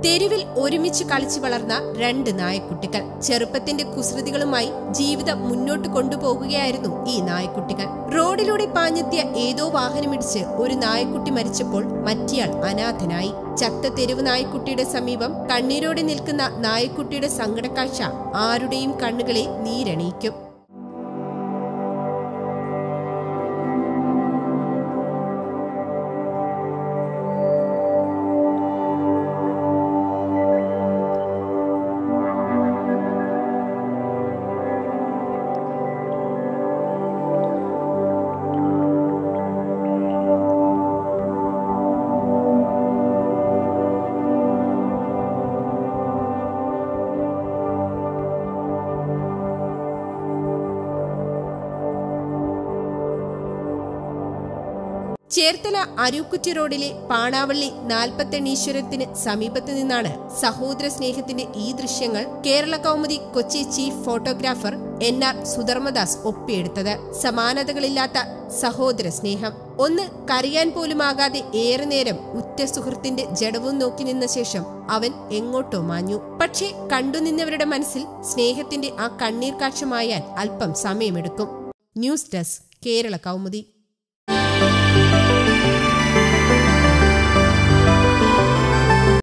തെരുവിൽ ഒരുമിച്ച് കളിച്ചു വളർന്ന രണ്ട് നായക്കുട്ടികൾ ചെറുപ്പത്തിന്റെ കുസൃതികളുമായി ജീവിതം മുന്നോട്ട് കൊണ്ടുപോകുകയായിരുന്നു ഈ നായക്കുട്ടികൾ റോഡിലൂടെ പാഞ്ഞെത്തിയ ഏതോ വാഹനമിടിച്ച് ഒരു നായക്കുട്ടി മരിച്ചപ്പോൾ മറ്റേയാൾ അനാഥനായി ചത്ത തെരുവ് നായക്കുട്ടിയുടെ സമീപം കണ്ണീരോടെ നിൽക്കുന്ന നായക്കുട്ടിയുടെ സങ്കടക്കാഴ്ച ആരുടെയും കണ്ണുകളെ നീരണിയിക്കും ചേർത്തല അരൂക്കുറ്റി റോഡിലെ പാണാവള്ളി നാൽപ്പത്തെണ്ണീശ്വരത്തിന് സമീപത്ത് നിന്നാണ് സഹോദര സ്നേഹത്തിന്റെ ഈ ദൃശ്യങ്ങൾ Kerala Kaumudi Kochi chief photographer N R Sudharmadas ഒപ്പിയെടുത്തത് സമാനതകളില്ലാത്ത സഹോദര സ്നേഹം ഒന്ന് കരയാൻ പോലുമാകാതെ ഏറെ നേരം ഉറ്റ സുഹൃത്തിന്റെ ജഡവും നോക്കി നിന്ന ശേഷം അവൻ എങ്ങോട്ടോ മാഞ്ഞു പക്ഷേ കണ്ടുനിന്നവരുടെ മനസ്സിൽ സ്നേഹത്തിന്റെ ആ കണ്ണീർ കാഴ്ചമായാൻ അല്പം സമയമെടുക്കും ന്യൂസ് ഡെസ്ക് കേരള കൗമുദി